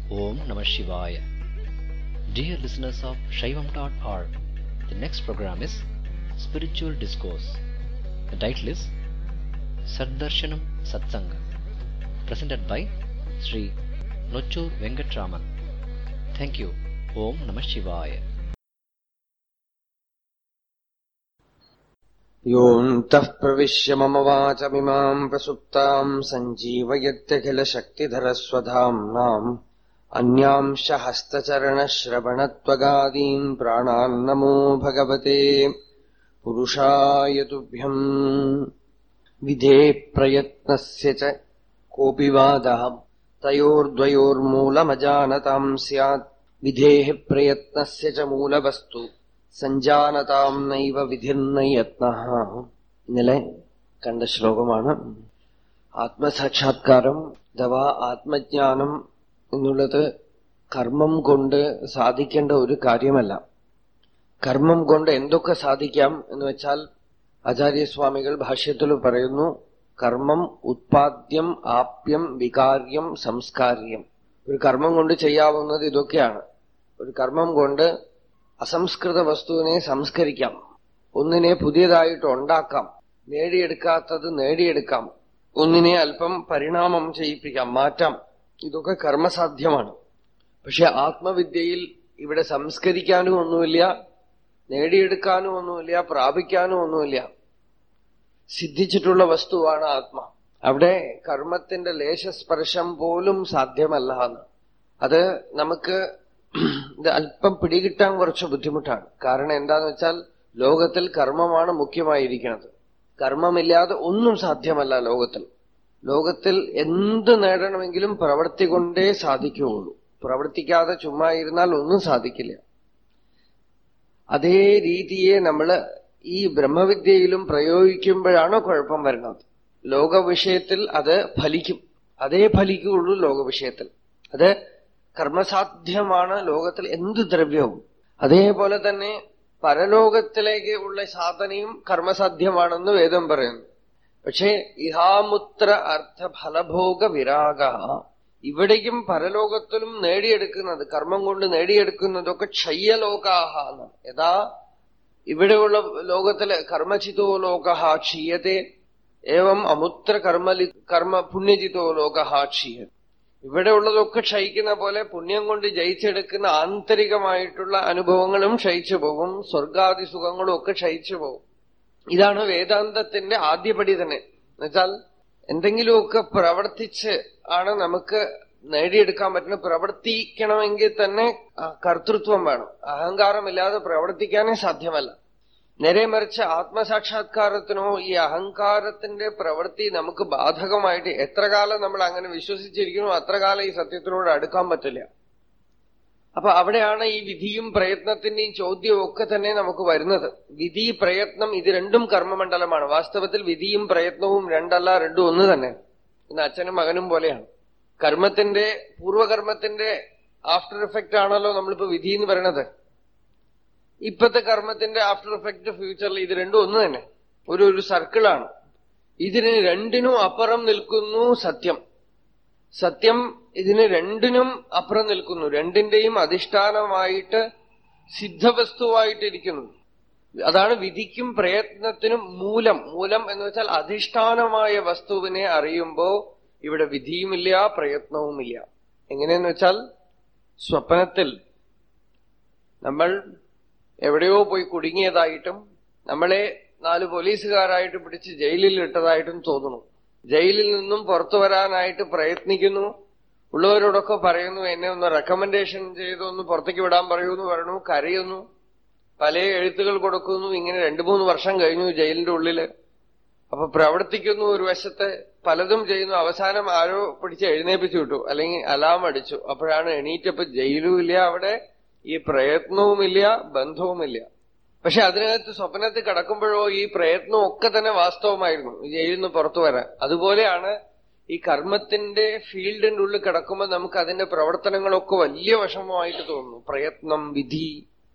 Om Namah Shivaya. Dear listeners of Shaivam.org, the next program is Spiritual Discourse. The title is Saddarshanam Satsanga, presented by Sri Nochur Venkatraman. Thank you. Om Namah Shivaya. योऽन्तः प्रविश्य मम वाचमिमाम् प्रसुप्ताम् सञ्जीवयत्यखिलशक्तिधरस्वधाम्नाम् अन्यांश हस्तचरणश्रवणत्वगादीन् प्राणान् नमो भगवते पुरुषाय तुभ्यम् विधे प्रयत्नस्य च कोऽपि वादः तयोर्द्वयोर्मूलमजानताम् स्यात् विधेः प्रयत्नस्य च मूलवस्तु സഞ്ജാനതാം നൈവ വിധിർന്ന യത്ന ഇന്നലെ കണ്ട ശ്ലോകമാണ് ആത്മസാക്ഷാത്കാരം അഥവാ ആത്മജ്ഞാനം എന്നുള്ളത് കർമ്മം കൊണ്ട് സാധിക്കേണ്ട ഒരു കാര്യമല്ല കർമ്മം കൊണ്ട് എന്തൊക്കെ സാധിക്കാം എന്ന് വെച്ചാൽ ആചാര്യസ്വാമികൾ ഭാഷ്യത്തിൽ പറയുന്നു കർമ്മം ഉത്പാദ്യം ആപ്യം വികാര്യം സംസ്കാര്യം ഒരു കർമ്മം കൊണ്ട് ചെയ്യാവുന്നത് ഇതൊക്കെയാണ് ഒരു കർമ്മം കൊണ്ട് അസംസ്കൃത വസ്തുവിനെ സംസ്കരിക്കാം ഒന്നിനെ പുതിയതായിട്ട് ഉണ്ടാക്കാം നേടിയെടുക്കാത്തത് നേടിയെടുക്കാം ഒന്നിനെ അല്പം പരിണാമം ചെയ്യിപ്പിക്കാം മാറ്റാം ഇതൊക്കെ കർമ്മസാധ്യമാണ് പക്ഷെ ആത്മവിദ്യയിൽ ഇവിടെ സംസ്കരിക്കാനും ഒന്നുമില്ല നേടിയെടുക്കാനും ഒന്നുമില്ല പ്രാപിക്കാനും ഒന്നുമില്ല സിദ്ധിച്ചിട്ടുള്ള വസ്തുവാണ് ആത്മ അവിടെ കർമ്മത്തിന്റെ ലേശസ്പർശം പോലും സാധ്യമല്ല എന്ന് അത് നമുക്ക് ഇത് അല്പം പിടികിട്ടാൻ കുറച്ച് ബുദ്ധിമുട്ടാണ് കാരണം എന്താന്ന് വെച്ചാൽ ലോകത്തിൽ കർമ്മമാണ് മുഖ്യമായിരിക്കുന്നത് കർമ്മമില്ലാതെ ഒന്നും സാധ്യമല്ല ലോകത്തിൽ ലോകത്തിൽ എന്ത് നേടണമെങ്കിലും പ്രവൃത്തി കൊണ്ടേ സാധിക്കുകയുള്ളൂ പ്രവർത്തിക്കാതെ ചുമ്മാ ഇരുന്നാൽ ഒന്നും സാധിക്കില്ല അതേ രീതിയെ നമ്മൾ ഈ ബ്രഹ്മവിദ്യയിലും പ്രയോഗിക്കുമ്പോഴാണ് കുഴപ്പം വരുന്നത് ലോകവിഷയത്തിൽ അത് ഫലിക്കും അതേ ഫലിക്കുകയുള്ളൂ ലോകവിഷയത്തിൽ അത് കർമ്മസാധ്യമാണ് ലോകത്തിൽ എന്ത് ദ്രവ്യവും അതേപോലെ തന്നെ പരലോകത്തിലേക്ക് ഉള്ള സാധനയും കർമ്മസാധ്യമാണെന്ന് വേദം പറയുന്നു പക്ഷേ ഇഹാമുത്ര അർത്ഥ ഫലഭോഗ വിരാഗ ഇവിടെയും പരലോകത്തിലും നേടിയെടുക്കുന്നത് കർമ്മം കൊണ്ട് നേടിയെടുക്കുന്നതൊക്കെ ക്ഷയ്യലോകാഹ എന്നാണ് യഥാ ഇവിടെയുള്ള ലോകത്തില് കർമ്മചിതോ ലോക ക്ഷീയത്തെ ഏവം അമുത്ര കർമ്മലി കർമ്മ പുണ്യജിതോ ലോക ക്ഷീയത്തെ ഇവിടെ ഉള്ളതൊക്കെ ക്ഷയിക്കുന്ന പോലെ പുണ്യം കൊണ്ട് ജയിച്ചെടുക്കുന്ന ആന്തരികമായിട്ടുള്ള അനുഭവങ്ങളും ക്ഷയിച്ചു പോകും സ്വർഗാദി സുഖങ്ങളും ഒക്കെ ക്ഷയിച്ചു പോകും ഇതാണ് വേദാന്തത്തിന്റെ ആദ്യപടി തന്നെ എന്നുവെച്ചാൽ എന്തെങ്കിലുമൊക്കെ പ്രവർത്തിച്ച് ആണ് നമുക്ക് നേടിയെടുക്കാൻ പറ്റുന്നത് പ്രവർത്തിക്കണമെങ്കിൽ തന്നെ കർത്തൃത്വം വേണം അഹങ്കാരമില്ലാതെ പ്രവർത്തിക്കാനേ സാധ്യമല്ല നേരെ മറിച്ച് ആത്മസാക്ഷാത്കാരത്തിനോ ഈ അഹങ്കാരത്തിന്റെ പ്രവൃത്തി നമുക്ക് ബാധകമായിട്ട് എത്ര കാലം നമ്മൾ അങ്ങനെ വിശ്വസിച്ചിരിക്കണോ അത്ര കാലം ഈ സത്യത്തിനോട് അടുക്കാൻ പറ്റില്ല അപ്പൊ അവിടെയാണ് ഈ വിധിയും പ്രയത്നത്തിന്റെയും ചോദ്യവും ഒക്കെ തന്നെ നമുക്ക് വരുന്നത് വിധി പ്രയത്നം ഇത് രണ്ടും കർമ്മമണ്ഡലമാണ് വാസ്തവത്തിൽ വിധിയും പ്രയത്നവും രണ്ടല്ല രണ്ടും ഒന്ന് തന്നെ ഇന്ന് അച്ഛനും മകനും പോലെയാണ് കർമ്മത്തിന്റെ പൂർവകർമ്മത്തിന്റെ ആഫ്റ്റർ എഫക്റ്റ് ആണല്ലോ നമ്മളിപ്പോ വിധി എന്ന് പറയണത് ഇപ്പത്തെ കർമ്മത്തിന്റെ ആഫ്റ്റർ എഫക്ട് ഫ്യൂച്ചറിൽ ഇത് രണ്ടും ഒന്ന് തന്നെ ഒരു ഒരു സർക്കിളാണ് ഇതിന് രണ്ടിനും അപ്പുറം നിൽക്കുന്നു സത്യം സത്യം ഇതിന് രണ്ടിനും അപ്പുറം നിൽക്കുന്നു രണ്ടിന്റെയും അധിഷ്ഠാനമായിട്ട് സിദ്ധവസ്തുവായിട്ടിരിക്കുന്നു അതാണ് വിധിക്കും പ്രയത്നത്തിനും മൂലം മൂലം എന്ന് വെച്ചാൽ അധിഷ്ഠാനമായ വസ്തുവിനെ അറിയുമ്പോ ഇവിടെ വിധിയുമില്ല പ്രയത്നവുമില്ല എങ്ങനെയെന്ന് വെച്ചാൽ സ്വപ്നത്തിൽ നമ്മൾ എവിടെയോ പോയി കുടുങ്ങിയതായിട്ടും നമ്മളെ നാല് പോലീസുകാരായിട്ട് പിടിച്ച് ജയിലിൽ ഇട്ടതായിട്ടും തോന്നുന്നു ജയിലിൽ നിന്നും പുറത്തു വരാനായിട്ട് പ്രയത്നിക്കുന്നു ഉള്ളവരോടൊക്കെ പറയുന്നു എന്നെ ഒന്ന് റെക്കമെൻഡേഷൻ ചെയ്ത് ഒന്ന് പുറത്തേക്ക് വിടാൻ പറയൂന്ന് പറയണു കരയുന്നു പല എഴുത്തുകൾ കൊടുക്കുന്നു ഇങ്ങനെ രണ്ടു മൂന്ന് വർഷം കഴിഞ്ഞു ജയിലിന്റെ ഉള്ളില് അപ്പൊ പ്രവർത്തിക്കുന്നു ഒരു വശത്ത് പലതും ചെയ്യുന്നു അവസാനം ആരോ പിടിച്ച് എഴുന്നേപ്പിച്ചു വിട്ടു അല്ലെങ്കിൽ അലാം അടിച്ചു അപ്പോഴാണ് എണീറ്റപ്പോ ജയിലും ഇല്ല അവിടെ ഈ പ്രയത്നവുമില്ല ബന്ധവുമില്ല പക്ഷെ അതിനകത്ത് സ്വപ്നത്തിൽ കിടക്കുമ്പോഴോ ഈ പ്രയത്നം ഒക്കെ തന്നെ വാസ്തവമായിരുന്നു ജയിലിൽ നിന്ന് പുറത്തു വരാൻ അതുപോലെയാണ് ഈ കർമ്മത്തിന്റെ ഫീൽഡിന്റെ ഉള്ളിൽ കിടക്കുമ്പോൾ നമുക്ക് അതിന്റെ പ്രവർത്തനങ്ങളൊക്കെ വലിയ വിഷമമായിട്ട് തോന്നുന്നു പ്രയത്നം വിധി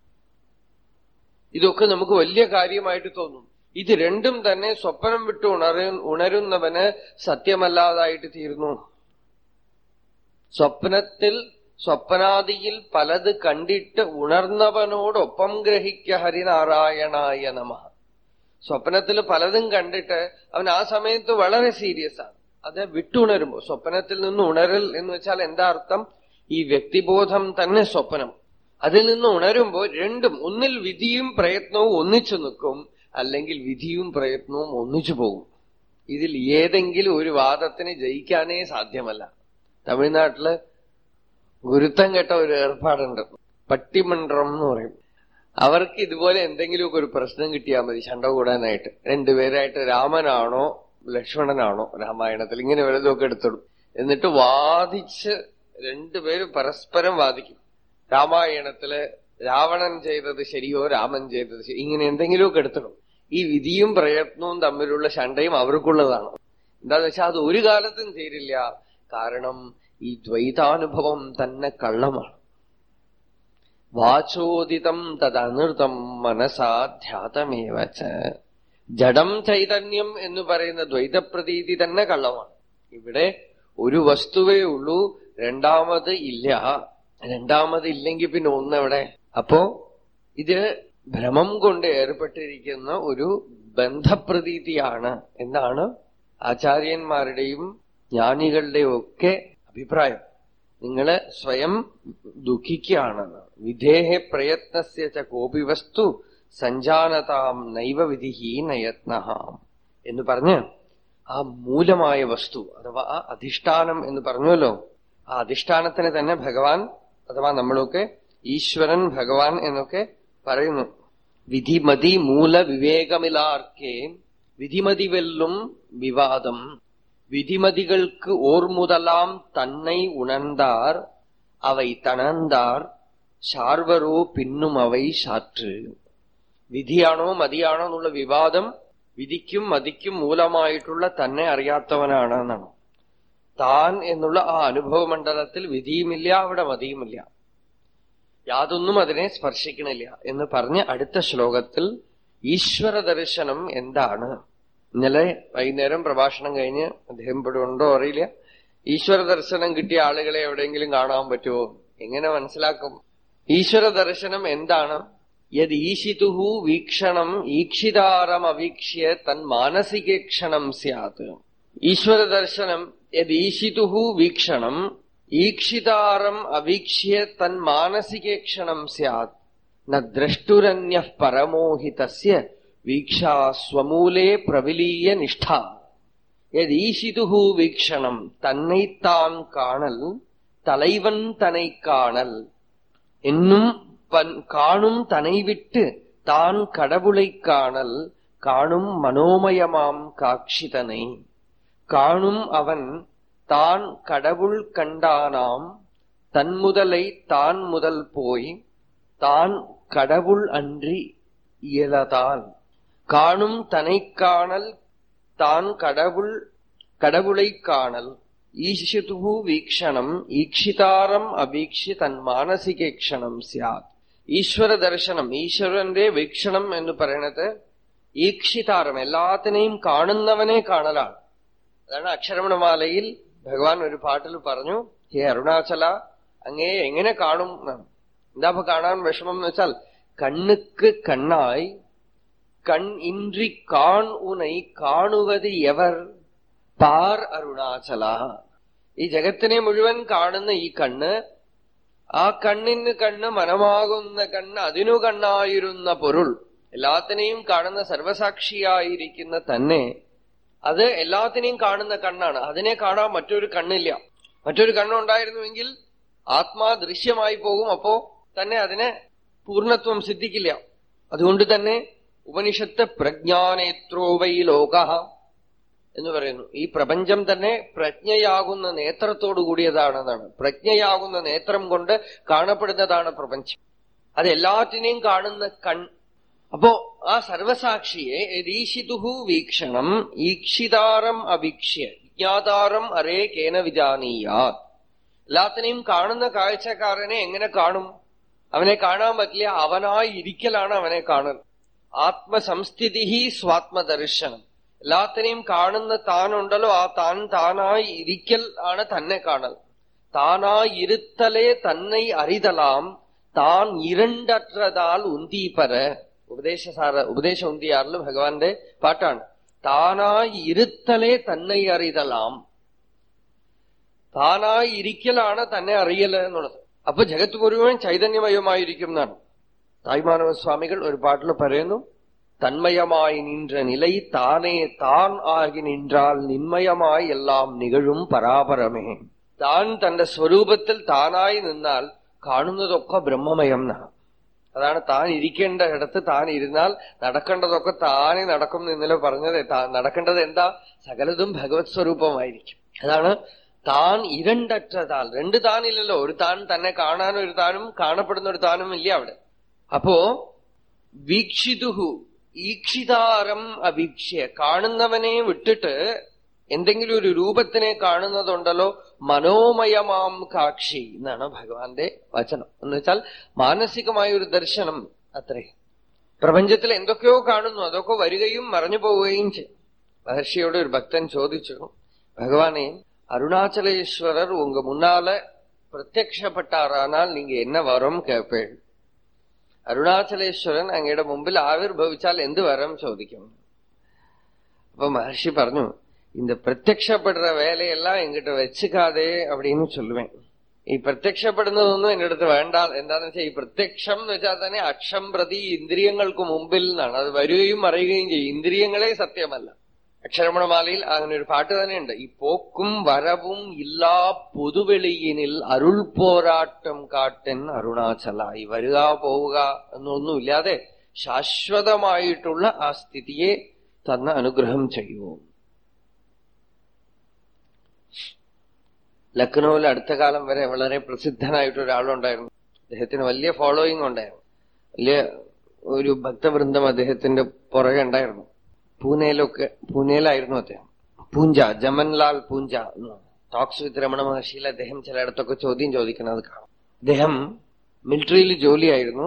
ഇതൊക്കെ നമുക്ക് വലിയ കാര്യമായിട്ട് തോന്നും ഇത് രണ്ടും തന്നെ സ്വപ്നം വിട്ട് ഉണര ഉണരുന്നവന് സത്യമല്ലാതായിട്ട് തീരുന്നു സ്വപ്നത്തിൽ സ്വപ്നാദിയിൽ പലത് കണ്ടിട്ട് ഉണർന്നവനോടൊപ്പം ഗ്രഹിക്ക ഹരിനാരായണായ നമ സ്വപ്നത്തിൽ പലതും കണ്ടിട്ട് അവൻ ആ സമയത്ത് വളരെ സീരിയസ് ആണ് അത് വിട്ടുണരുമ്പോ സ്വപ്നത്തിൽ നിന്ന് ഉണരൽ എന്ന് വെച്ചാൽ എന്താ അർത്ഥം ഈ വ്യക്തിബോധം തന്നെ സ്വപ്നം അതിൽ നിന്ന് ഉണരുമ്പോൾ രണ്ടും ഒന്നിൽ വിധിയും പ്രയത്നവും ഒന്നിച്ചു നിൽക്കും അല്ലെങ്കിൽ വിധിയും പ്രയത്നവും ഒന്നിച്ചു പോകും ഇതിൽ ഏതെങ്കിലും ഒരു വാദത്തിന് ജയിക്കാനേ സാധ്യമല്ല തമിഴ്നാട്ടില് ഗുരുത്തം കെട്ട ഒരു ഏർപ്പാടുണ്ട് പട്ടിമണ്ഡലം എന്ന് പറയും അവർക്ക് ഇതുപോലെ എന്തെങ്കിലുമൊക്കെ ഒരു പ്രശ്നം കിട്ടിയാൽ മതി ശണ്ട കൂടാനായിട്ട് രണ്ടുപേരായിട്ട് രാമനാണോ ലക്ഷ്മണനാണോ രാമായണത്തിൽ ഇങ്ങനെ വലുതൊക്കെ എടുത്തിടും എന്നിട്ട് വാദിച്ച് രണ്ടുപേരും പരസ്പരം വാദിക്കും രാമായണത്തില് രാവണൻ ചെയ്തത് ശരിയോ രാമൻ ചെയ്തത് ശരി ഇങ്ങനെ എന്തെങ്കിലുമൊക്കെ എടുത്തിടും ഈ വിധിയും പ്രയത്നവും തമ്മിലുള്ള ശണ്ടയും അവർക്കുള്ളതാണ് എന്താന്ന് വെച്ചാൽ അത് ഒരു കാലത്തും തീരില്ല കാരണം ഈ ദ്വൈതാനുഭവം തന്നെ കള്ളമാണ് വാചോദിതം തദനൃതം മനസാധ്യാതമേവ ജഡം ചൈതന്യം എന്ന് പറയുന്ന ദ്വൈതപ്രതീതി തന്നെ കള്ളമാണ് ഇവിടെ ഒരു വസ്തുവേ ഉള്ളൂ രണ്ടാമത് ഇല്ല രണ്ടാമത് ഇല്ലെങ്കിൽ പിന്നെ ഒന്നെവിടെ അപ്പോ ഇത് ഭ്രമം കൊണ്ട് ഏർപ്പെട്ടിരിക്കുന്ന ഒരു ബന്ധപ്രതീതിയാണ് എന്നാണ് ആചാര്യന്മാരുടെയും ജ്ഞാനികളുടെയും ഒക്കെ അഭിപ്രായം നിങ്ങള് സ്വയം ദുഃഖിക്കുകയാണെന്ന് വിധേഹ പ്രയത്നസ്യ ച കോപി വസ്തു സഞ്ജാനതാം നൈവ വിധിഹി നയത്ന എന്ന് പറഞ്ഞ് ആ മൂലമായ വസ്തു അഥവാ ആ അധിഷ്ഠാനം എന്ന് പറഞ്ഞല്ലോ ആ അധിഷ്ഠാനത്തിന് തന്നെ ഭഗവാൻ അഥവാ നമ്മളൊക്കെ ഈശ്വരൻ ഭഗവാൻ എന്നൊക്കെ പറയുന്നു വിധിമതി മൂല വിവേകമിലാർക്കേ വിധിമതി വെല്ലും വിവാദം விதிமதிகளுக்கு ஓர் முதலாம் தன்னை உணர்ந்தார் அவை தணர்ந்தார் ശാർവരോ പിന്നും അവൈ ശാറ്റ് വിധിയാണോ മതിയാണോ എന്നുള്ള വിവാദം വിധിക്കും മതിക്കും മൂലമായിട്ടുള്ള തന്നെ അറിയാത്തവനാണ് എന്നാണ് താൻ എന്നുള്ള ആ അനുഭവ മണ്ഡലത്തിൽ വിധിയുമില്ല അവിടെ മതിയുമില്ല യാതൊന്നും അതിനെ സ്പർശിക്കണില്ല എന്ന് പറഞ്ഞ് അടുത്ത ശ്ലോകത്തിൽ ഈശ്വര ദർശനം എന്താണ് ഇന്നലെ വൈകുന്നേരം പ്രഭാഷണം കഴിഞ്ഞ് അദ്ദേഹം ഇവിടെ ഉണ്ടോ അറിയില്ല ഈശ്വര ദർശനം കിട്ടിയ ആളുകളെ എവിടെയെങ്കിലും കാണാൻ പറ്റുമോ എങ്ങനെ മനസ്സിലാക്കും ഈശ്വര ദർശനം എന്താണ് യത് ഈശിതുഹു വീക്ഷണം ഈക്ഷിതാരം അവീക്ഷ്യ തൻ മാനസികേക്ഷണം സ്യാത് ഈശ്വര ദർശനം യത് ഈശിതുഹു വീക്ഷണം ഈക്ഷിതാരം അവീക്ഷ്യ തൻ മാനസികേക്ഷണം സ്യാത് ന ദ്രഷ്ടുരന്യ പരമോഹിതസ്യ വീക്ഷാ സ്വമൂലേ പ്രവിലീയ നിഷ്ഠ യദീശിതുഹു വീക്ഷണം തന്നെത്താൻ കാണൽ தலைவன் தனை காணல் என்னும் காணும் தனை விட்டு தான் கடவுளை காணல் காணும் மனோமயமாம் காட்சிதனை காணும் அவன் தான் கடவுள் கண்டானாம் தன் முதலை தான் முதல் போய் தான் கடவுள் அன்றி இயலதால் காணும் தனை காணல் தான் கடவுள் கடவுளை காணல் ഈശിതുഹു വീക്ഷണം ഈക്ഷിതാരം അഭീക്ഷ്യ തൻ മാനസികേക്ഷണം സ്യാത് ഈശ്വര ദർശനം ഈശ്വരന്റെ വീക്ഷണം എന്ന് പറയുന്നത് ഈക്ഷിതാരം എല്ലാത്തിനെയും കാണുന്നവനെ കാണലാണ് അതാണ് അക്ഷരമണമാലയിൽ ഭഗവാൻ ഒരു പാട്ടിൽ പറഞ്ഞു ഹേ അരുണാചല അങ്ങേ എങ്ങനെ കാണും എന്നാണ് എന്താ അപ്പൊ കാണാൻ വിഷമം എന്ന് വെച്ചാൽ കണ്ണുക്ക് കണ്ണായി കൺ ഇன்றி കാൺ ഉനൈ കാണുവത് എവർ പാർ അരുണാചല ഈ ജഗത്തിനെ മുഴുവൻ കാണുന്ന ഈ കണ്ണ് ആ കണ്ണിന് കണ്ണ് മനമാകുന്ന കണ്ണ് അതിനു കണ്ണായിരുന്ന പൊരുൾ എല്ലാത്തിനെയും കാണുന്ന സർവസാക്ഷിയായിരിക്കുന്ന തന്നെ അത് എല്ലാത്തിനെയും കാണുന്ന കണ്ണാണ് അതിനെ കാണാൻ മറ്റൊരു കണ്ണില്ല മറ്റൊരു കണ്ണുണ്ടായിരുന്നുവെങ്കിൽ ആത്മാ ദൃശ്യമായി പോകും അപ്പോ തന്നെ അതിന് പൂർണ്ണത്വം സിദ്ധിക്കില്ല അതുകൊണ്ട് തന്നെ ഉപനിഷത്ത് പ്രജ്ഞാനേത്രോ വൈ ലോക എന്ന് പറയുന്നു ഈ പ്രപഞ്ചം തന്നെ പ്രജ്ഞയാകുന്ന നേത്രത്തോടു കൂടിയതാണെന്നാണ് പ്രജ്ഞയാകുന്ന നേത്രം കൊണ്ട് കാണപ്പെടുന്നതാണ് പ്രപഞ്ചം അത് എല്ലാറ്റിനെയും കാണുന്ന കൺ അപ്പോ ആ സർവസാക്ഷിയെ രീശിതുഹു വീക്ഷണം ഈക്ഷിതാരം അഭീക്ഷ്യ വിജ്ഞാതാരം അരേ കേന വിജാനീയാ എല്ലാത്തിനെയും കാണുന്ന കാഴ്ചക്കാരനെ എങ്ങനെ കാണും അവനെ കാണാൻ പറ്റില്ല അവനായി ഇരിക്കലാണ് അവനെ കാണുന്നത് ആത്മസംസ്ഥിതി സ്വാത്മദർശനം എല്ലാത്തിനെയും കാണുന്ന താനുണ്ടല്ലോ ആ താൻ താനായി ഇരിക്കൽ ആണ് തന്നെ കാണൽ தானாய் இருத்தலே தன்னை அறிதலாம் താൻ ഇരണ്ടற்றതാൽ ഉന്തീപര ഉപദേശസാര ഉപദേശ ഉന്തിയാറില് ഭഗവാന്റെ പാട്ടാണ് താനായി ഇരുത്തലേ തന്നെ അറിതലാം താനായി ഇരിക്കലാണ് തന്നെ അറിയല് എന്നുള്ളത് അപ്പൊ ജഗത്ത് മുഴുവൻ ചൈതന്യമയമായിരിക്കും എന്നാണ് തായ്മാനവ സ്വാമികൾ ഒരു പാട്ടിൽ പറയുന്നു തന്മയമായി നിன்ற നിലൈ താനേ താൻ ആകി നിன்றாൽ നിന്മയമായി എല്ലാം നികഴും പരാപരമേ താൻ തന്റെ സ്വരൂപത്തിൽ താനായി നിന്നാൽ കാണുന്നതൊക്കെ ബ്രഹ്മമയം എന്നാണ് അതാണ് താൻ ഇരിക്കേണ്ട ഇടത്ത് താൻ ഇരുന്നാൽ നടക്കേണ്ടതൊക്കെ താനേ നടക്കും എന്ന് ഇന്നലെ പറഞ്ഞത് താ- നടക്കേണ്ടത് എന്താ സകലതും ഭഗവത് സ്വരൂപമായിരിക്കും അതാണ് താൻ ഇരണ്ടറ്റതാൽ രണ്ട് താനില്ലല്ലോ ഒരു താൻ തന്നെ കാണാൻ ഒരു താനും കാണപ്പെടുന്ന ഒരു താനും ഇല്ല അവിടെ അപ്പോ വീക്ഷിതുഹു ഈക്ഷിതാരം അഭീക്ഷ്യ കാണുന്നവനെ വിട്ടിട്ട് എന്തെങ്കിലും ഒരു രൂപത്തിനെ കാണുന്നതുണ്ടല്ലോ മനോമയമാം കാക്ഷി എന്നാണ് ഭഗവാന്റെ വചനം എന്ന് വെച്ചാൽ മാനസികമായ ഒരു ദർശനം അത്രേ പ്രപഞ്ചത്തിൽ എന്തൊക്കെയോ കാണുന്നു അതൊക്കെ വരികയും മറഞ്ഞു പോവുകയും ചെയ്യും മഹർഷിയോട് ഒരു ഭക്തൻ ചോദിച്ചു ഭഗവാനെ அருணாச்சலேஸ்வரர் உங்க முன்னால பிரத்யக்ஷப்பட்டாரானால் நீங்க என்ன வரம் கேட்பேள் അരുണാചലേശ്വരൻ അങ്ങയുടെ മുമ്പിൽ ആവിർഭവിച്ചാൽ എന്ത് വരം ചോദിക്കും അപ്പൊ മഹർഷി പറഞ്ഞു இந்த பிரத்யக்ஷப்படுற வேலையெல்லாம் எங்கிட்ட வச்சுக்காதே அப்படின்னு சொல்லுவேன் ഈ പ്രത്യക്ഷപ്പെടുന്നതൊന്നും എന്റെ അടുത്ത് വേണ്ട എന്താന്ന് വെച്ചാൽ ഈ പ്രത്യക്ഷം എന്ന് വെച്ചാൽ തന്നെ അക്ഷം പ്രതി ഇന്ദ്രിയങ്ങൾക്ക് മുമ്പിൽ നിന്നാണ് അത് വരികയും മറിയുകയും ചെയ്യും ഇന്ദ്രിയങ്ങളെ സത്യമല്ല അക്ഷരമണമാലയിൽ അങ്ങനെ ഒരു പാട്ട് തന്നെയുണ്ട് ഈ പോക്കും വരവും ഇല്ലാ പൊതുവെളിയിനിൽ അരുൾ പോരാട്ടം കാട്ടൻ അരുണാചല ഈ വരിക പോവുക എന്നൊന്നുമില്ലാതെ ശാശ്വതമായിട്ടുള്ള ആ സ്ഥിതിയെ തന്ന അനുഗ്രഹം ചെയ്യൂ ലക്നൌവിൽ അടുത്ത കാലം വരെ വളരെ പ്രസിദ്ധനായിട്ട് ഒരാളുണ്ടായിരുന്നു അദ്ദേഹത്തിന് വലിയ ഫോളോയിങ് ഉണ്ടായിരുന്നു വലിയ ഒരു ഭക്തവൃന്ദം അദ്ദേഹത്തിന്റെ പുറകെ ഉണ്ടായിരുന്നു പൂനെയിലൊക്കെ പൂനെയിലായിരുന്നു അദ്ദേഹം പൂഞ്ച ജമൻലാൽ പൂഞ്ച ടോക്സ് വിത്ത് രമണ മഹർഷിയിൽ അദ്ദേഹം ചിലയിടത്തൊക്കെ ചോദ്യം ചോദിക്കുന്നത് കാണാം അദ്ദേഹം മിലിറ്ററിയിൽ ജോലിയായിരുന്നു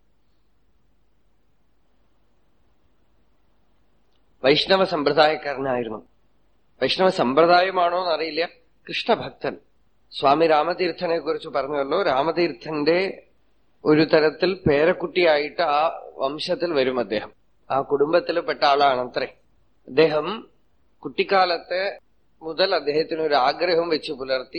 വൈഷ്ണവ സമ്പ്രദായക്കാരനായിരുന്നു വൈഷ്ണവ സമ്പ്രദായമാണോ എന്നറിയില്ല കൃഷ്ണഭക്തൻ സ്വാമി രാമതീർത്ഥനെ കുറിച്ച് പറഞ്ഞല്ലോ രാമതീർത്ഥന്റെ ഒരു തരത്തിൽ പേരക്കുട്ടിയായിട്ട് ആ വംശത്തിൽ വരും അദ്ദേഹം ആ കുടുംബത്തിൽ പെട്ട ആളാണ് അത്രേ അദ്ദേഹം കുട്ടിക്കാലത്ത് മുതൽ അദ്ദേഹത്തിന് ഒരു ആഗ്രഹം വെച്ച് പുലർത്തി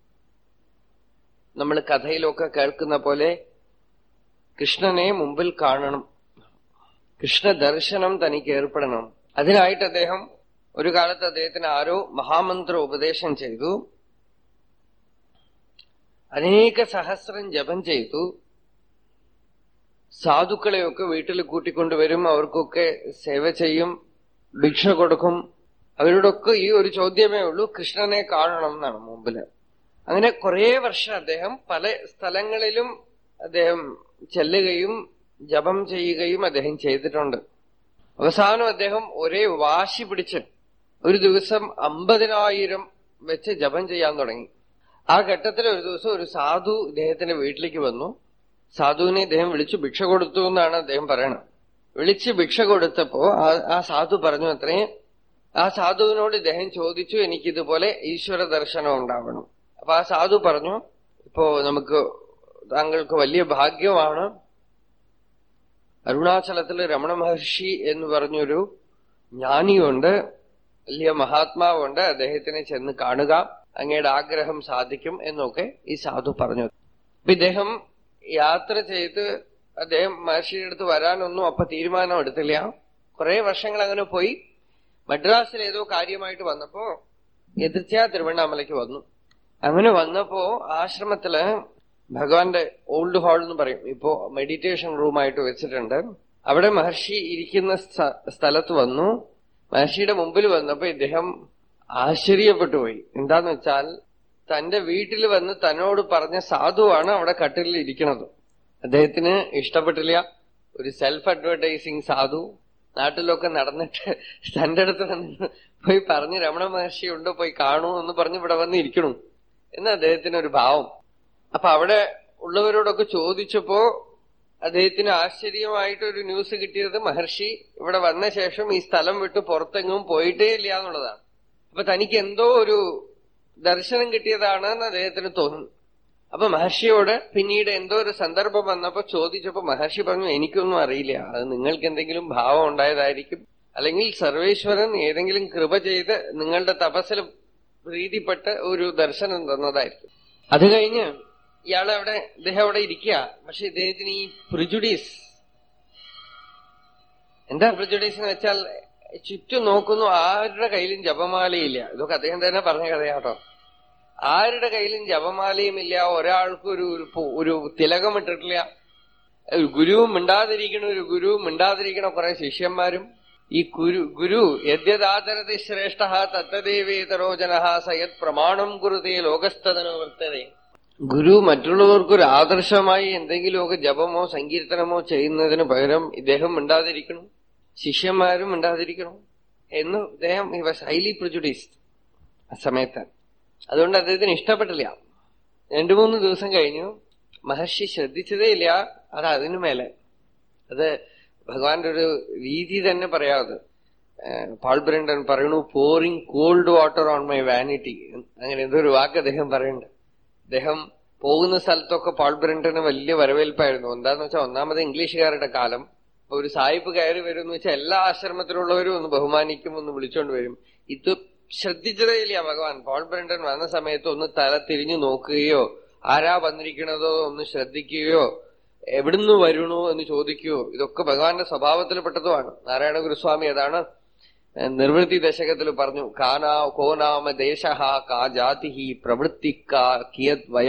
നമ്മൾ കഥയിലൊക്കെ കേൾക്കുന്ന പോലെ കൃഷ്ണനെ മുമ്പിൽ കാണണം കൃഷ്ണ ദർശനം തനിക്ക് ഏർപ്പെടണം അതിനായിട്ട് അദ്ദേഹം ഒരു കാലത്ത് അദ്ദേഹത്തിന് ആരോ മഹാമന്ത്ര ഉപദേശം ചെയ്തു അനേക സഹസ്രം ജപം ചെയ്തു സാധുക്കളെയൊക്കെ വീട്ടിൽ കൂട്ടിക്കൊണ്ടുവരും അവർക്കൊക്കെ സേവ ചെയ്യും ഭിക്ഷ കൊടുക്കും അവരോടൊക്കെ ഈ ഒരു ചോദ്യമേ ഉള്ളൂ കൃഷ്ണനെ കാണണം എന്നാണ് മുമ്പില് അങ്ങനെ കുറെ വർഷം അദ്ദേഹം പല സ്ഥലങ്ങളിലും അദ്ദേഹം ചെല്ലുകയും ജപം ചെയ്യുകയും അദ്ദേഹം ചെയ്തിട്ടുണ്ട് അവസാനം അദ്ദേഹം ഒരേ വാശി പിടിച്ച് ഒരു ദിവസം അമ്പതിനായിരം വെച്ച് ജപം ചെയ്യാൻ തുടങ്ങി ആ ഘട്ടത്തിൽ ഒരു ദിവസം ഒരു സാധു ഇദ്ദേഹത്തിന്റെ വീട്ടിലേക്ക് വന്നു സാധുവിനെ ഇദ്ദേഹം വിളിച്ചു ഭിക്ഷ കൊടുത്തു എന്നാണ് അദ്ദേഹം പറയണത് വിളിച്ച് ഭിക്ഷ കൊടുത്തപ്പോ ആ- ആ സാധു പറഞ്ഞു അത്രയും ആ സാധുവിനോട് ഇദ്ദേഹം ചോദിച്ചു എനിക്കിതുപോലെ ഈശ്വര ദർശനം ഉണ്ടാവണം അപ്പൊ ആ സാധു പറഞ്ഞു ഇപ്പോ നമുക്ക് താങ്കൾക്ക് വലിയ ഭാഗ്യമാണ് അരുണാചലത്തില് രമണ മഹർഷി എന്ന് പറഞ്ഞൊരു ജ്ഞാനിയുണ്ട് വലിയ മഹാത്മാവുണ്ട് അദ്ദേഹത്തിനെ ചെന്ന് കാണുക അങ്ങയുടെ ആഗ്രഹം സാധിക്കും എന്നൊക്കെ ഈ സാധു പറഞ്ഞു അപ്പൊ ഇദ്ദേഹം യാത്ര ചെയ്ത് അദ്ദേഹം മഹർഷിയുടെ അടുത്ത് വരാനൊന്നും അപ്പൊ തീരുമാനം എടുത്തില്ല കുറെ വർഷങ്ങൾ അങ്ങനെ പോയി മദ്രാസിൽ ഏതോ കാര്യമായിട്ട് വന്നപ്പോ എതിർച്ചയാ തിരുവണ്ണാമലയ്ക്ക് വന്നു അങ്ങനെ വന്നപ്പോ ആശ്രമത്തില് ഭഗവാന്റെ ഓൾഡ് ഹാൾ എന്ന് പറയും ഇപ്പോ മെഡിറ്റേഷൻ റൂമായിട്ട് വെച്ചിട്ടുണ്ട് അവിടെ മഹർഷി ഇരിക്കുന്ന സ്ഥ- സ്ഥലത്ത് വന്നു മഹർഷിയുടെ മുമ്പിൽ വന്നപ്പോ ഇദ്ദേഹം ആശ്ചര്യപ്പെട്ടു പോയി എന്താന്ന് വെച്ചാൽ തന്റെ വീട്ടിൽ വന്ന് തന്നോട് പറഞ്ഞ സാധുവാണ് അവിടെ കട്ടിലിൽ ഇരിക്കുന്നത് അദ്ദേഹത്തിന് ഇഷ്ടപ്പെട്ടില്ല ഒരു സെൽഫ് അഡ്വർടൈസിങ് സാധു നാട്ടിലൊക്കെ നടന്നിട്ട് തന്റെ അടുത്ത് വന്ന് പോയി പറഞ്ഞ് രമണ മഹർഷി ഉണ്ടോ പോയി കാണൂ എന്ന് പറഞ്ഞ് ഇവിടെ വന്ന് ഇരിക്കണു എന്ന് അദ്ദേഹത്തിന് ഒരു ഭാവം അപ്പൊ അവിടെ ഉള്ളവരോടൊക്കെ ചോദിച്ചപ്പോ അദ്ദേഹത്തിന് ആശ്ചര്യമായിട്ട് ഒരു ന്യൂസ് കിട്ടിയത് മഹർഷി ഇവിടെ വന്ന ശേഷം ഈ സ്ഥലം വിട്ട് പുറത്തെങ്ങും പോയിട്ടേ ഇല്ല എന്നുള്ളതാണ് അപ്പൊ തനിക്ക് എന്തോ ഒരു ദർശനം കിട്ടിയതാണ് എന്ന് അദ്ദേഹത്തിന് തോന്നുന്നു അപ്പൊ മഹർഷിയോട് പിന്നീട് എന്തോ ഒരു സന്ദർഭം വന്നപ്പോ ചോദിച്ചപ്പോ മഹർഷി പറഞ്ഞു എനിക്കൊന്നും അറിയില്ല അത് നിങ്ങൾക്ക് എന്തെങ്കിലും ഭാവം ഉണ്ടായതായിരിക്കും അല്ലെങ്കിൽ സർവേശ്വരൻ ഏതെങ്കിലും കൃപ ചെയ്ത് നിങ്ങളുടെ തപസ്സിൽ പ്രീതിപ്പെട്ട് ഒരു ദർശനം തന്നതായിരിക്കും അത് കഴിഞ്ഞ് ഇയാൾ അവിടെ ഇദ്ദേഹം അവിടെ ഇരിക്കുക പക്ഷെ ഇദ്ദേഹത്തിന് ഈ പ്രിജുഡീസ് എന്താ പ്രിജുഡീസ് എന്ന് വെച്ചാൽ ചുറ്റും നോക്കുന്നു ആരുടെ കയ്യിലും ജപമാലയില്ല ഇതൊക്കെ അദ്ദേഹം തന്നെ പറഞ്ഞ കഥയാട്ടോ ആരുടെ കയ്യിലും ജപമാലയും ഇല്ല ഒരാൾക്കും ഒരു ഒരു പു- ഒരു തിലകമിട്ടിട്ടില്ല ഒരു ഗുരുവും മിണ്ടാതിരിക്കണ ഒരു ഗുരുവും മിണ്ടാതിരിക്കണ കുറെ ശിഷ്യന്മാരും ഈ ഗുരു ഗുരു യദ്യദാചരതി ശ്രേഷ്ഠ തത്തദേവേതരോ ജന സയത് പ്രമാണം കുറുതേ ലോകസ്ഥതനോ വർത്തതേ ഗുരു മറ്റുള്ളവർക്കൊരു ആദർശമായി എന്തെങ്കിലുമൊക്കെ ജപമോ സങ്കീർത്തനമോ ചെയ്യുന്നതിന് പകരം ഇദ്ദേഹം മിണ്ടാതിരിക്കണം ശിഷ്യന്മാരും മിണ്ടാതിരിക്കണം എന്ന് ഇദ്ദേഹം ഈ വാസ് ഹൈലി പ്രൊജുഡീസ്ഡ് ആ സമയത്ത് അതുകൊണ്ട് അദ്ദേഹത്തിന് ഇഷ്ടപ്പെട്ടില്ല രണ്ടു മൂന്ന് ദിവസം കഴിഞ്ഞു മഹർഷി ശ്രദ്ധിച്ചതേ ഇല്ല അത് അതിനു മേലെ അത് ഭഗവാന്റെ ഒരു രീതി തന്നെ പറയാത് പാൾ ബ്രണ്ടൻ പറയണു pouring cold water on my vanity അങ്ങനെ എന്തോ ഒരു വാക്ക് അദ്ദേഹം പറയുന്നുണ്ട് അദ്ദേഹം പോകുന്ന സ്ഥലത്തൊക്കെ പാൾ ബ്രണ്ടന് വലിയ വരവേൽപ്പായിരുന്നു എന്താന്ന് വെച്ചാൽ ഒന്നാമത് ഇംഗ്ലീഷുകാരുടെ കാലം ഇപ്പൊ ഒരു സായിപ്പ് കയറി വരും എന്ന് വെച്ചാൽ എല്ലാ ആശ്രമത്തിലുള്ളവരും ഒന്ന് ബഹുമാനിക്കും ഒന്ന് വിളിച്ചോണ്ട് വരും ഇത് ശ്രദ്ധിച്ചതേ ഇല്ല ഭഗവാൻ പോൾ ബ്രണ്ടൻ വന്ന സമയത്ത് ഒന്ന് തല തിരിഞ്ഞു നോക്കുകയോ ആരാ വന്നിരിക്കണതോ ഒന്ന് ശ്രദ്ധിക്കുകയോ എവിടുന്ന് വരണു എന്ന് ചോദിക്കുകയോ ഇതൊക്കെ ഭഗവാന്റെ സ്വഭാവത്തിൽപ്പെട്ടതുമാണ് നാരായണ ഗുരുസ്വാമി അതാണ് നിർവൃത്തി ദശകത്തിൽ പറഞ്ഞു കാനാ കോ നാമ ദേശ കാ ജാതി പ്രവൃത്തി കാ കിയത് വയ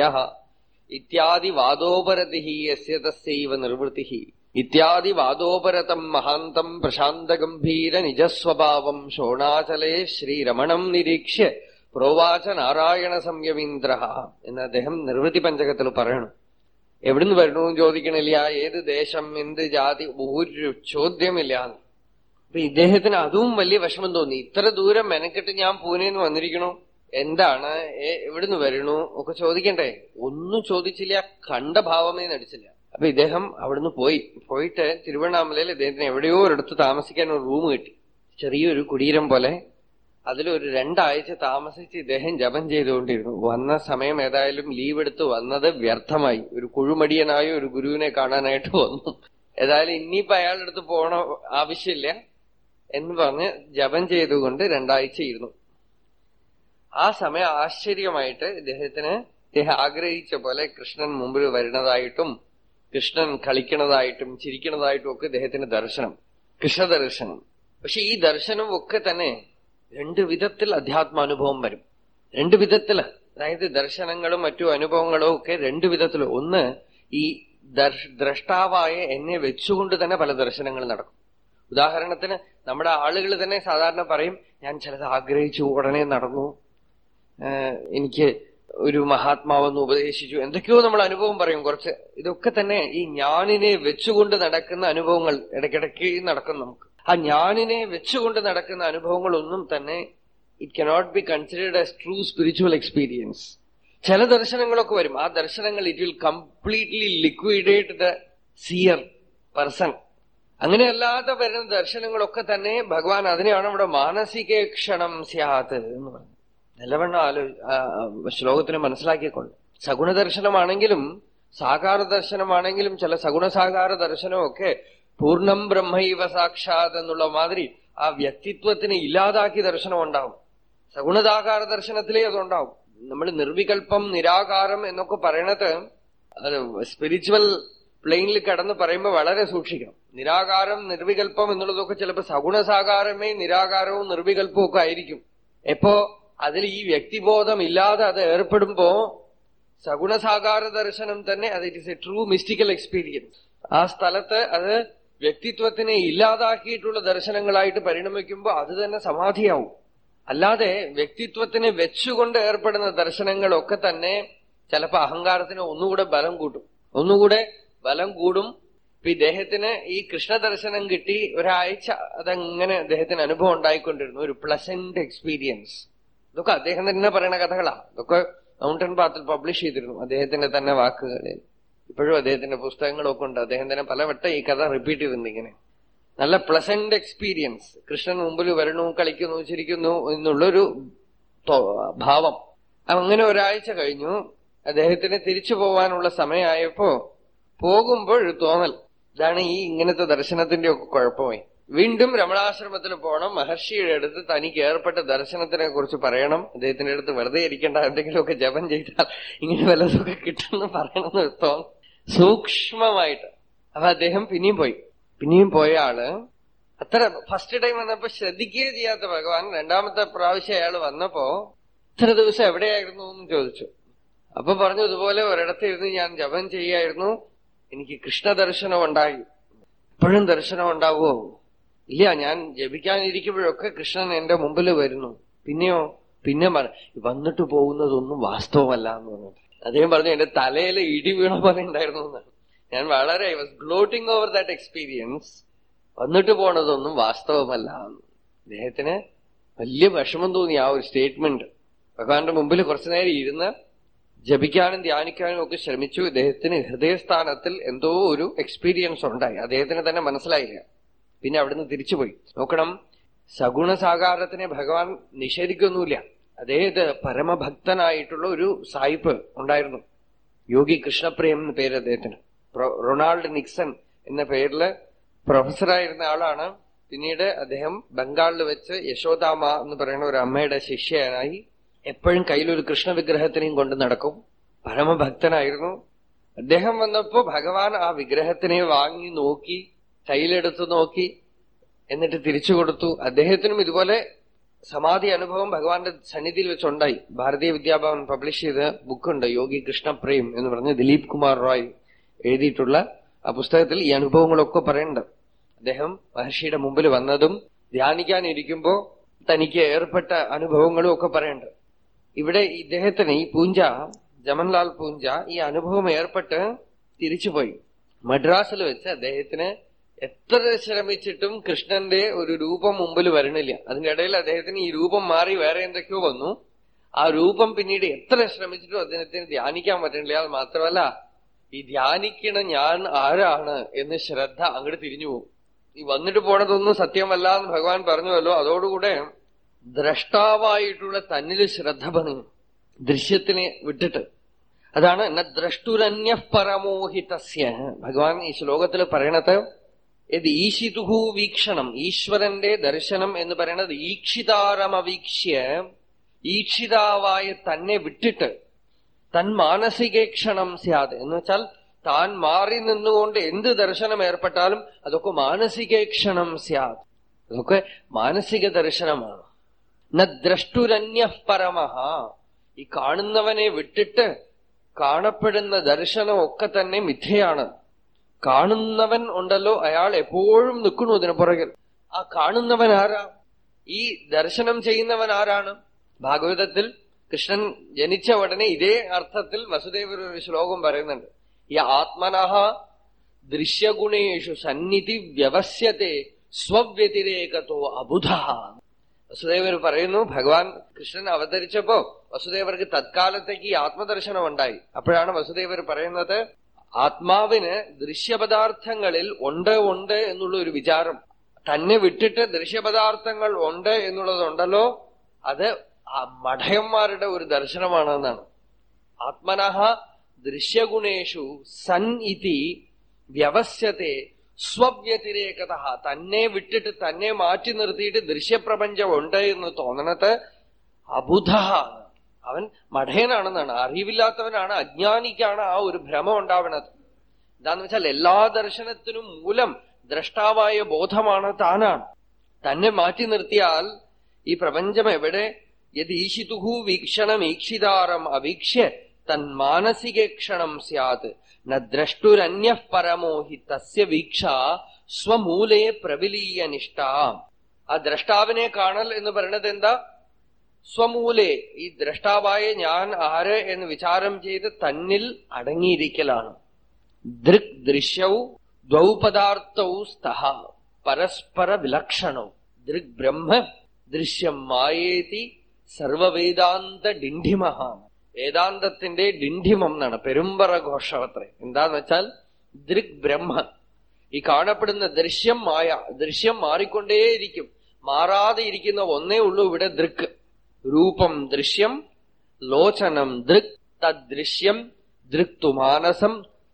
ഇത്യാദി വാദോപരതി യസ്യ തസ്യൈവ നിർവൃത്തി ഇത്യാദി വാദോപരതം മഹാന്തം പ്രശാന്തഗംഭീര നിജസ്വഭാവം ശോണാചലേ ശ്രീരമണം നിരീക്ഷ്യ പ്രോവാച നാരായണ സംയമീന്ദ്ര എന്ന് അദ്ദേഹം നിർവൃത്തി പഞ്ചകത്തിൽ പറയണം എവിടുന്ന് വരണു ചോദിക്കണില്ല ഏത് ദേശം എന്ത് ജാതി ഒരു ചോദ്യമില്ല അപ്പൊ ഇദ്ദേഹത്തിന് അതും വലിയ വിഷമം തോന്നി ഇത്ര ദൂരം മെനക്കെട്ട് ഞാൻ പൂനെന്ന് വന്നിരിക്കണു എന്താണ് ഏ- എവിടുന്ന് വരണു ഒക്കെ ചോദിക്കണ്ടേ ഒന്നും ചോദിച്ചില്ല കണ്ട ഭാവമേ നടിച്ചില്ല അപ്പൊ ഇദ്ദേഹം അവിടുന്ന് പോയി പോയിട്ട് തിരുവണ്ണാമലയിൽ ഇദ്ദേഹത്തിന് എവിടെയോ ഒരിടത്ത് താമസിക്കാൻ ഒരു റൂം കിട്ടി ചെറിയൊരു കുടീരം പോലെ അതിലൊരു രണ്ടാഴ്ച താമസിച്ച് ഇദ്ദേഹം ജപം ചെയ്തുകൊണ്ടിരുന്നു വന്ന സമയം ഏതായാലും ലീവ് എടുത്ത് വന്നത് വ്യർത്ഥമായി ഒരു കുഴുമടിയനായ ഒരു ഗുരുവിനെ കാണാനായിട്ട് വന്നു ഏതായാലും ഇനിയിപ്പോ അയാളുടെ അടുത്ത് പോണ ആവശ്യമില്ല എന്ന് പറഞ്ഞ് ജപം ചെയ്തുകൊണ്ട് രണ്ടാഴ്ച ഇരുന്നു ആ സമയം ആശ്ചര്യമായിട്ട് ഇദ്ദേഹത്തിന് ഇദ്ദേഹം ആഗ്രഹിച്ച പോലെ കൃഷ്ണൻ മുമ്പിൽ വരുന്നതായിട്ടും കൃഷ്ണൻ കളിക്കണതായിട്ടും ചിരിക്കണതായിട്ടും ഒക്കെ ഇദ്ദേഹത്തിന് ദർശനം കൃഷ്ണദർശനം പക്ഷെ ഈ ദർശനം ഒക്കെ തന്നെ രണ്ട് വിധത്തിൽ അധ്യാത്മാനുഭവം വരും രണ്ട് വിധത്തില് അതായത് ദർശനങ്ങളും മറ്റു അനുഭവങ്ങളും ഒക്കെ രണ്ട് വിധത്തിൽ ഒന്ന് ഈ ദർശ- ദ്രഷ്ടാവായ എന്നെ വെച്ചുകൊണ്ട് തന്നെ പല ദർശനങ്ങൾ നടക്കും ഉദാഹരണത്തിന് നമ്മുടെ ആളുകൾ തന്നെ സാധാരണ പറയും ഞാൻ ചിലത് ആഗ്രഹിച്ചു ഉടനെ നടന്നു ഏഹ് എനിക്ക് ഒരു മഹാത്മാവെന്ന് ഉപദേശിച്ചു എന്തൊക്കെയോ നമ്മൾ അനുഭവം പറയും കുറച്ച് ഇതൊക്കെ തന്നെ ഈ ഞാനിനെ വെച്ചുകൊണ്ട് നടക്കുന്ന അനുഭവങ്ങൾ ഇടയ്ക്കിടയ്ക്ക് നടക്കും നമുക്ക് ആ ഞാനിനെ വെച്ചുകൊണ്ട് നടക്കുന്ന അനുഭവങ്ങളൊന്നും തന്നെ it cannot be considered as true spiritual experience ചില ദർശനങ്ങളൊക്കെ വരും ആ ദർശനങ്ങൾ it will completely liquidate the seer person അങ്ങനെയല്ലാതെ വരുന്ന ദർശനങ്ങളൊക്കെ തന്നെ ഭഗവാൻ അതിനെയാണ് ഇവിടെ മാനസിക ക്ഷണം സ്യാത് എന്ന് പറയുന്നത് നല്ലവണ്ണം ആലോ ആ, ആ, ശ്ലോകത്തിന് മനസ്സിലാക്കിക്കൊണ്ട് സഗുണദർശനമാണെങ്കിലും സാകാര ദർശനമാണെങ്കിലും ചില സഗുണസാകാര ദർശനമൊക്കെ പൂർണ്ണം ബ്രഹ്മൈവ സാക്ഷാത് എന്നുള്ള മാതിരി ആ വ്യക്തിത്വത്തിനെ ഇല്ലാതാക്കി ദർശനം ഉണ്ടാവും സഗുണതാകാര ദർശനത്തിലേ അതുണ്ടാവും നമ്മൾ നിർവികൽപ്പം നിരാകാരം എന്നൊക്കെ പറയണത് അത് സ്പിരിച്വൽ പ്ലെയിനിൽ കടന്ന് പറയുമ്പോൾ വളരെ സൂക്ഷിക്കണം നിരാകാരം നിർവികൽപ്പം എന്നുള്ളതൊക്കെ ചിലപ്പോൾ സഗുണസാകാരമേ നിരാകാരവും നിർവികൽപ്പവും ഒക്കെ ആയിരിക്കും എപ്പോ അതിൽ ഈ വ്യക്തിബോധം ഇല്ലാതെ അത് ഏർപ്പെടുമ്പോ സഗുണസാകാര ദർശനം തന്നെ അത് it is a true mystical experience ആ സ്ഥലത്ത് അത് വ്യക്തിത്വത്തിനെ ഇല്ലാതാക്കിയിട്ടുള്ള ദർശനങ്ങളായിട്ട് പരിണമിക്കുമ്പോൾ അത് തന്നെ സമാധിയാവും അല്ലാതെ വ്യക്തിത്വത്തിനെ വെച്ചുകൊണ്ട് ഏർപ്പെടുന്ന ദർശനങ്ങളൊക്കെ തന്നെ ചിലപ്പോ അഹങ്കാരത്തിന് ഒന്നുകൂടെ ബലം കൂട്ടും ഒന്നുകൂടെ ബലം കൂടും ഇപ്പൊ ഇദ്ദേഹത്തിന് ഈ കൃഷ്ണദർശനം കിട്ടി ഒരാഴ്ച അതങ്ങനെ അദ്ദേഹത്തിന് അനുഭവം ഉണ്ടായിക്കൊണ്ടിരുന്നു ഒരു പ്ലസന്റ് എക്സ്പീരിയൻസ് ഇതൊക്കെ അദ്ദേഹം തന്നെ പറയുന്ന കഥകളാ ഇതൊക്കെ മൗണ്ടൻ പാത്തിൽ പബ്ലിഷ് ചെയ്തിരുന്നു അദ്ദേഹത്തിന്റെ തന്നെ വാക്കുകളിൽ ഇപ്പോഴും അദ്ദേഹത്തിന്റെ പുസ്തകങ്ങളൊക്കെ ഉണ്ട് അദ്ദേഹം തന്നെ പലവട്ടം ഈ കഥ റിപ്പീറ്റ് ചെയ്തിട്ടുണ്ട് ഇങ്ങനെ നല്ല പ്ലസന്റ് എക്സ്പീരിയൻസ് കൃഷ്ണൻ മുമ്പിൽ വരണു കളിക്കുന്നു ചിരിക്കുന്നു എന്നുള്ളൊരു തോ- ഭാവം അങ്ങനെ ഒരാഴ്ച കഴിഞ്ഞു അദ്ദേഹത്തിന് തിരിച്ചു പോവാനുള്ള സമയമായപ്പോ പോകുമ്പോൾ ഒരു തോന്നൽ ഇതാണ് ഈ ഇങ്ങനത്തെ ദർശനത്തിന്റെ ഒക്കെ കുഴപ്പമായി വീണ്ടും രമണാശ്രമത്തിൽ പോകണം മഹർഷിയുടെ അടുത്ത് തനിക്ക് ഏർപ്പെട്ട ദർശനത്തിനെ കുറിച്ച് പറയണം അദ്ദേഹത്തിന്റെ അടുത്ത് വെറുതെ ഇരിക്കേണ്ട എന്തെങ്കിലുമൊക്കെ ജപം ചെയ്താൽ ഇങ്ങനെ വല്ലതൊക്കെ കിട്ടുമെന്ന് പറയണമെന്ന് തോന്നും സൂക്ഷ്മമായിട്ട് അപ്പൊ അദ്ദേഹം പിന്നെയും പോയി പിന്നെയും പോയ ആള് അത്ര ഫസ്റ്റ് ടൈം വന്നപ്പോ ശ്രദ്ധിക്കുകയേ ചെയ്യാത്ത ഭഗവാൻ രണ്ടാമത്തെ പ്രാവശ്യം അയാൾ വന്നപ്പോ ഇത്ര ദിവസം എവിടെയായിരുന്നു എന്ന് ചോദിച്ചു അപ്പൊ പറഞ്ഞു ഇതുപോലെ ഒരിടത്ത് ഇരുന്ന് ഞാൻ ജപം ചെയ്യായിരുന്നു എനിക്ക് കൃഷ്ണ ദർശനം ഉണ്ടായി എപ്പോഴും ദർശനം ഉണ്ടാവുമോ ഇല്ല ഞാൻ ജപിക്കാനിരിക്കുമ്പോഴൊക്കെ കൃഷ്ണൻ എന്റെ മുമ്പിൽ വരുന്നു പിന്നെയോ പിന്നെ പറ- വന്നിട്ട് പോകുന്നതൊന്നും വാസ്തവമല്ല എന്ന് പറഞ്ഞു അദ്ദേഹം പറഞ്ഞു എന്റെ തലയിൽ ഇടി വീണ പോലെ ഉണ്ടായിരുന്നു എന്നാണ് ഞാൻ വളരെ I was gloating over that experience വന്നിട്ട് പോണതൊന്നും വാസ്തവമല്ല എന്ന്. അദ്ദേഹത്തിന് വലിയ വിഷമം തോന്നി ആ ഒരു സ്റ്റേറ്റ്മെന്റ് ഭഗവാന്റെ മുമ്പിൽ കുറച്ചു നേരം ഇരുന്ന് ജപിക്കാനും ധ്യാനിക്കാനും ഒക്കെ ശ്രമിച്ചു ഇദ്ദേഹത്തിന് ഹൃദയസ്ഥാനത്തിൽ എന്തോ ഒരു എക്സ്പീരിയൻസ് ഉണ്ടായി അദ്ദേഹത്തിന് തന്നെ മനസ്സിലായില്ല പിന്നെ അവിടുന്ന് തിരിച്ചുപോയി നോക്കണം സഗുണസാകാരത്തിനെ ഭഗവാൻ നിഷേധിക്കൊന്നുമില്ല അദ്ദേഹത്തെ പരമഭക്തനായിട്ടുള്ള ഒരു സായിപ്പ് ഉണ്ടായിരുന്നു യോഗി കൃഷ്ണപ്രിയം എന്ന പേര് അദ്ദേഹത്തിന് പ്രൊ- റൊണാൾഡ് നിക്സൺ എന്ന പേരില് പ്രൊഫസറായിരുന്ന ആളാണ് പിന്നീട് അദ്ദേഹം ബംഗാളിൽ വെച്ച് യശോദാമ എന്ന് പറയുന്ന ഒരു അമ്മയുടെ ശിഷ്യനായി എപ്പോഴും കയ്യിലൊരു കൃഷ്ണ വിഗ്രഹത്തിനെയും കൊണ്ട് നടക്കും പരമഭക്തനായിരുന്നു അദ്ദേഹം വന്നപ്പോ ഭഗവാൻ ആ വിഗ്രഹത്തിനെ വാങ്ങി നോക്കി കയ്യിലെടുത്ത് നോക്കി എന്നിട്ട് തിരിച്ചു കൊടുത്തു അദ്ദേഹത്തിനും ഇതുപോലെ സമാധി അനുഭവം ഭഗവാന്റെ സന്നിധിയിൽ വെച്ചുണ്ടായി ഭാരതീയ വിദ്യാഭവൻ പബ്ലിഷ് ചെയ്ത ബുക്കുണ്ട് യോഗി കൃഷ്ണപ്രേം എന്ന് പറഞ്ഞ് ദിലീപ് കുമാർ റോയ് എഴുതിയിട്ടുള്ള ആ പുസ്തകത്തിൽ ഈ അനുഭവങ്ങളൊക്കെ പറയുന്നുണ്ട് അദ്ദേഹം മഹർഷിയുടെ മുമ്പിൽ വന്നതും ധ്യാനിക്കാനിരിക്കുമ്പോ തനിക്ക് ഏർപ്പെട്ട അനുഭവങ്ങളും ഒക്കെ പറയുന്നുണ്ട് ഇവിടെ ഇദ്ദേഹത്തിന് ഈ പൂഞ്ച ജമൻലാൽ പൂഞ്ച ഈ അനുഭവം ഏർപ്പെട്ട് തിരിച്ചുപോയി മദ്രാസിൽ വെച്ച് അദ്ദേഹത്തിന് എത്ര ശ്രമിച്ചിട്ടും കൃഷ്ണന്റെ ഒരു രൂപം മുമ്പിൽ വരണില്ല അതിന്റെ ഇടയിൽ അദ്ദേഹത്തിന് ഈ രൂപം മാറി വേറെ എന്തൊക്കെയോ വന്നു ആ രൂപം പിന്നീട് എത്ര ശ്രമിച്ചിട്ടും അദ്ദേഹത്തിന് ധ്യാനിക്കാൻ പറ്റണില്ല അത് മാത്രമല്ല ഈ ധ്യാനിക്കണ ഞാൻ ആരാണ് എന്ന് ശ്രദ്ധ അങ്ങോട്ട് തിരിഞ്ഞു പോകും ഈ വന്നിട്ട് പോണതൊന്നും സത്യമല്ല എന്ന് ഭഗവാൻ പറഞ്ഞുവല്ലോ അതോടുകൂടെ ദ്രഷ്ടാവായിട്ടുള്ള തന്നിൽ ശ്രദ്ധ പതിഞ്ഞു ദൃശ്യത്തിനെ വിട്ടിട്ട് അതാണ് ന ദ്രഷ്ടുരന്യ പരമോഹിതസ്യ ഭഗവാൻ ഈ ശ്ലോകത്തിൽ പറയണത് ഇത് ഈശിതുഹു വീക്ഷണം ഈശ്വരന്റെ ദർശനം എന്ന് പറയുന്നത് ഈക്ഷിതാരമവീക്ഷ്യ ഈക്ഷിതാവായ തന്നെ വിട്ടിട്ട് തൻ മാനസികേക്ഷണം സ്യാത് എന്ന് വെച്ചാൽ താൻ മാറി നിന്നുകൊണ്ട് എന്ത് ദർശനം ഏർപ്പെട്ടാലും അതൊക്കെ മാനസികേക്ഷണം സ്യാത് അതൊക്കെ മാനസിക ദർശനമാണ് ന ദ്രഷ്ടുരന്യ പരമഹ ഈ കാണുന്നവനെ വിട്ടിട്ട് കാണപ്പെടുന്ന ദർശനം ഒക്കെ തന്നെ മിഥ്യയാണ് കാണുന്നവൻ ഉണ്ടല്ലോ അയാൾ എപ്പോഴും നിൽക്കണു ഇതിനു പുറകിൽ ആ കാണുന്നവൻ ആരാ ഈ ദർശനം ചെയ്യുന്നവൻ ആരാണ് ഭാഗവതത്തിൽ കൃഷ്ണൻ ജനിച്ച ഉടനെ ഇതേ അർത്ഥത്തിൽ വസുദേവർ ഒരു ശ്ലോകം പറയുന്നുണ്ട് ഈ ആത്മനഹ ദൃശ്യഗുണേഷു സന്നിധി വ്യവസ്യത്തെ സ്വവ്യതിരേകത്തോ അബുധ വസുദേവർ പറയുന്നു ഭഗവാൻ കൃഷ്ണൻ അവതരിച്ചപ്പോ വസുദേവർക്ക് തത്കാലത്തേക്ക് ഈ ആത്മദർശനം ഉണ്ടായി അപ്പോഴാണ് വസുദേവർ പറയുന്നത് ആത്മാവിന് ദൃശ്യപദാർത്ഥങ്ങളിൽ ഉണ്ട് ഉണ്ട് എന്നുള്ള ഒരു വിചാരം തന്നെ വിട്ടിട്ട് ദൃശ്യപദാർത്ഥങ്ങൾ ഉണ്ട് എന്നുള്ളതുണ്ടല്ലോ അത് ആ മഠയന്മാരുടെ ഒരു ദർശനമാണെന്നാണ് ആത്മനഹ ദൃശ്യഗുണേഷു സൻ ഇതി വ്യവസ്യത്തെ സ്വവ്യതിരേകത തന്നെ വിട്ടിട്ട് തന്നെ മാറ്റി നിർത്തിയിട്ട് ദൃശ്യപ്രപഞ്ചം ഉണ്ട് എന്ന് തോന്നണത് അബുധ അവൻ മഠയനാണെന്നാണ് അറിവില്ലാത്തവനാണ് അജ്ഞാനിക്കാണ് ആ ഒരു ഭ്രമം ഉണ്ടാവണത് എന്താന്ന് വെച്ചാൽ എല്ലാ ദർശനത്തിനും മൂലം ദ്രഷ്ടാവായ ബോധമാണ് താനാണ് തന്നെ മാറ്റി നിർത്തിയാൽ ഈ പ്രപഞ്ചം എവിടെ യത് ഈശിതുഹു വീക്ഷണം ഈക്ഷിതാരം അവീക്ഷ്യ തൻ മാനസികേക്ഷണം സ്യാത് ന ദ്രഷ്ടുരന്യ പരമോ ഹി തസ്യ വീക്ഷ സ്വമൂലേ പ്രവിലീയ നിഷ്ഠ ആ ദ്രഷ്ടാവിനെ കാണൽ എന്ന് പറയുന്നത് എന്താ സ്വമൂലെ ഈ ദ്രഷ്ടാവായ ഞാൻ ആര് എന്ന് വിചാരം ചെയ്ത് തന്നിൽ അടങ്ങിയിരിക്കലാണ് ദൃക് ദൃശ്യൗ ദ്വൗ പദാർത്ഥൗ സ്തഹ പരസ്പര വിലക്ഷണൗ ദൃക് ബ്രഹ്മ ദൃശ്യം മായേതി സർവവേദാന്ത ഡിണ്ഡിമഹ വേദാന്തത്തിന്റെ ഡിണ്ഡിമം എന്നാണ് പെരുമ്പറ ഘോഷമത്രേ എന്താന്ന് വെച്ചാൽ ദൃക് ബ്രഹ്മ ഈ കാണപ്പെടുന്ന ദൃശ്യം മായ ദൃശ്യം മാറിക്കൊണ്ടേയിരിക്കും മാറാതെ ഇരിക്കുന്ന ഒന്നേ ഉള്ളൂ ഇവിടെ ദൃക്ക് രൂപം ദൃശ്യം ലോചനം ദൃക് തദ്ദൃശ്യം ദൃക്തു മാനസം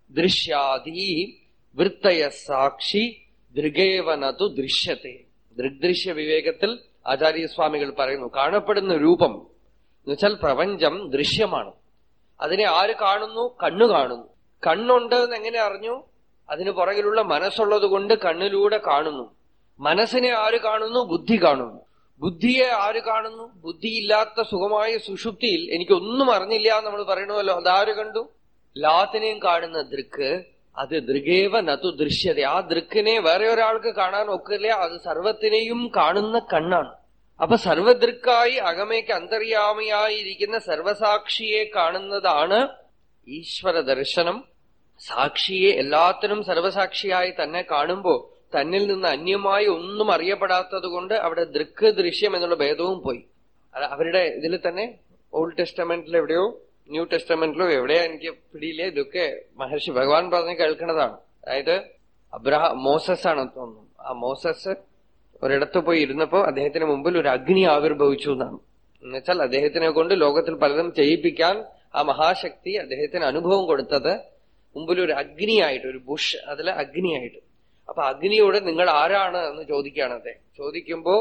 ദൃശ്യാദീ വൃത്തയ സാക്ഷി ദൃഗേവനതു ദൃശ്യത്തെ ദൃഗ്ദൃശ്യ വിവേകത്തിൽ ആചാര്യസ്വാമികൾ പറയുന്നു കാണപ്പെടുന്ന രൂപം എന്നുവെച്ചാൽ പ്രപഞ്ചം ദൃശ്യമാണ് അതിനെ ആര് കാണുന്നു കണ്ണു കാണുന്നു കണ്ണുണ്ട് എന്ന് എങ്ങനെ അറിഞ്ഞു അതിന് പുറകിലുള്ള മനസ്സുള്ളത് കൊണ്ട് കണ്ണിലൂടെ കാണുന്നു മനസ്സിനെ ആര് കാണുന്നു ബുദ്ധി കാണുന്നു ബുദ്ധിയെ ആര് കാണുന്നു ബുദ്ധിയില്ലാത്ത സുഖമായ സുഷുപ്തിയിൽ എനിക്കൊന്നും അറിഞ്ഞില്ല എന്ന് നമ്മൾ പറയണമല്ലോ അതാര് കണ്ടു എല്ലാത്തിനെയും കാണുന്ന ദൃക്ക് അത് ദൃഗേവ നതു ദൃശ്യത ആ ദൃക്കിനെ വേറെ ഒരാൾക്ക് കാണാൻ ഒക്കില്ല അത് സർവത്തിനെയും കാണുന്ന കണ്ണാണ് അപ്പൊ സർവദൃക്കായി അകമയ്ക്ക് അന്തര്യാമിയായിരിക്കുന്ന സർവസാക്ഷിയെ കാണുന്നതാണ് ഈശ്വര ദർശനം സാക്ഷിയെ എല്ലാത്തിനും സർവസാക്ഷിയായി തന്നെ കാണുമ്പോ തന്നിൽ നിന്ന് അന്യമായി ഒന്നും അറിയപ്പെടാത്തത് കൊണ്ട് അവിടെ ദൃക്ക് ദൃശ്യം എന്നുള്ള ഭേദവും പോയി അത് അവരുടെ ഇതിൽ തന്നെ ഓൾഡ് ടെസ്റ്റമെന്റിൽ എവിടെയോ ന്യൂ ടെസ്റ്റമെന്റിലോ എവിടെയാ എനിക്ക് പിടിയില്ലേ ഇതൊക്കെ മഹർഷി ഭഗവാൻ പറഞ്ഞ് കേൾക്കണതാണ് അതായത് അബ്രഹ മോസസ് ആണ് തോന്നുന്നു ആ മോസസ് ഒരിടത്ത് പോയി ഇരുന്നപ്പോ അദ്ദേഹത്തിന് മുമ്പിൽ ഒരു അഗ്നി ആവിർഭവിച്ചു എന്നാണ് എന്നുവെച്ചാൽ അദ്ദേഹത്തിനെ കൊണ്ട് ലോകത്തിൽ പലതും ചെയ്യിപ്പിക്കാൻ ആ മഹാശക്തി അദ്ദേഹത്തിന് അനുഭവം കൊടുത്തത് മുമ്പിൽ ഒരു അഗ്നിയായിട്ട് ഒരു ബുഷ് അതിലെ അഗ്നിയായിട്ട് അപ്പൊ അഗ്നിയോട് നിങ്ങൾ ആരാണ് എന്ന് ചോദിക്കുകയാണ് അദ്ദേഹം ചോദിക്കുമ്പോ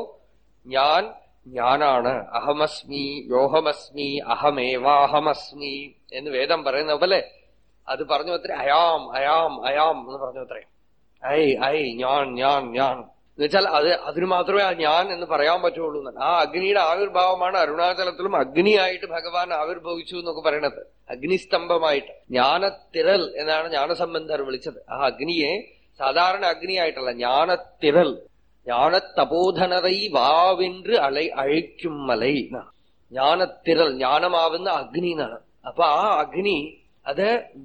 ഞാൻ ഞാനാണ് അഹമസ്മി യോഹമസ്മി അഹമേവാഹമസ്മി എന്ന് വേദം പറയുന്ന പോലെ അത് പറഞ്ഞു അത്ര അയാം അയാം അയാം എന്ന് പറഞ്ഞു അത്രേ ഐ ഐ ഞാൻ ഞാൻ ഞാൻ എന്നുവെച്ചാൽ അത് അതിന് മാത്രമേ ആ ഞാൻ എന്ന് പറയാൻ പറ്റുള്ളൂ എന്നാണ്. ആ അഗ്നിയുടെ ആവിർഭാവമാണ് അരുണാചലത്തിലും അഗ്നിയായിട്ട് ഭഗവാൻ ആവിർഭവിച്ചു എന്നൊക്കെ പറയണത് അഗ്നിസ്തംഭമായിട്ട് ജ്ഞാനത്തിരൽ എന്നാണ് ജ്ഞാനസംബന്ധർ വിളിച്ചത് ആ അഗ്നിയെ സാധാരണ അഗ്നിയായിട്ടല്ല ஞானத்திரல் ஞானத்தபோதனரை വാവെன்று അലൈ അഴിക്കും മലൈ എന്നാണ് ജ്ഞാനത്തിരൽ ജ്ഞാനമാവുന്ന അഗ്നി എന്നാണ് അപ്പൊ ആ അഗ്നി അത്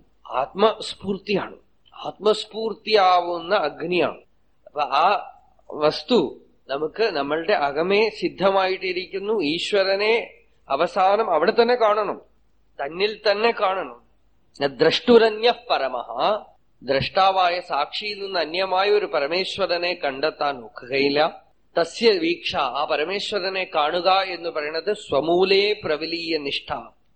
ആത്മസ്ഫൂർത്തിയാണ് ആത്മസ്ഫൂർത്തിയാവുന്ന അഗ്നിയാണ് അപ്പൊ ആ വസ്തു നമുക്ക് നമ്മളുടെ അകമേ സിദ്ധമായിട്ടിരിക്കുന്നു ഈശ്വരനെ അവസാനം അവിടെ തന്നെ കാണണം തന്നിൽ തന്നെ കാണണം ദ്രഷ്ടുരന്യ പരമഹ ദ്രഷ്ടാവായ സാക്ഷിയിൽ നിന്ന് അന്യമായ ഒരു പരമേശ്വരനെ കണ്ടെത്താൻ നോക്കുകയില്ല തസ്യ വീക്ഷ ആ പരമേശ്വരനെ കാണുക എന്ന് പറയുന്നത് സ്വമൂലേ പ്രവലീയ നിഷ്ഠ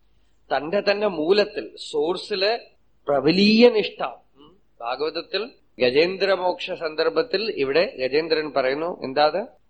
തന്റെ തന്നെ മൂലത്തിൽ സോഴ്സില് പ്രവലീയ നിഷ്ഠ ഉം. ഭാഗവതത്തിൽ ഗജേന്ദ്രമോക്ഷ സന്ദർഭത്തിൽ ഇവിടെ ഗജേന്ദ്രൻ പറയുന്നു എന്താത്